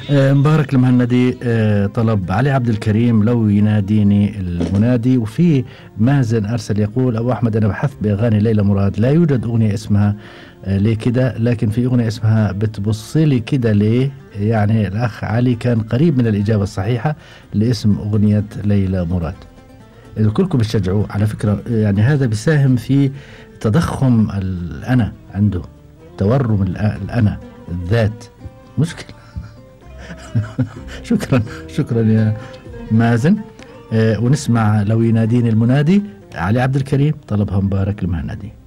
آه، مبارك المهندي آه، طلب علي عبد الكريم لو يناديني المنادي وفي مازن ارسل يقول ابو احمد انا بحثت باغاني ليلى مراد لا يوجد اغنيه اسمها آه، ليه كده لكن في اغنيه اسمها بتبصي لي كده ليه يعني الاخ علي كان قريب من الاجابه الصحيحه لاسم اغنيه ليلى مراد كلكم بتشجعوه على فكره يعني هذا بيساهم في تضخم الانا عنده تورم الانا الذات مشكله شكرا شكرا يا مازن آه ونسمع لو يناديني المنادي علي عبد الكريم طلبها مبارك المهندي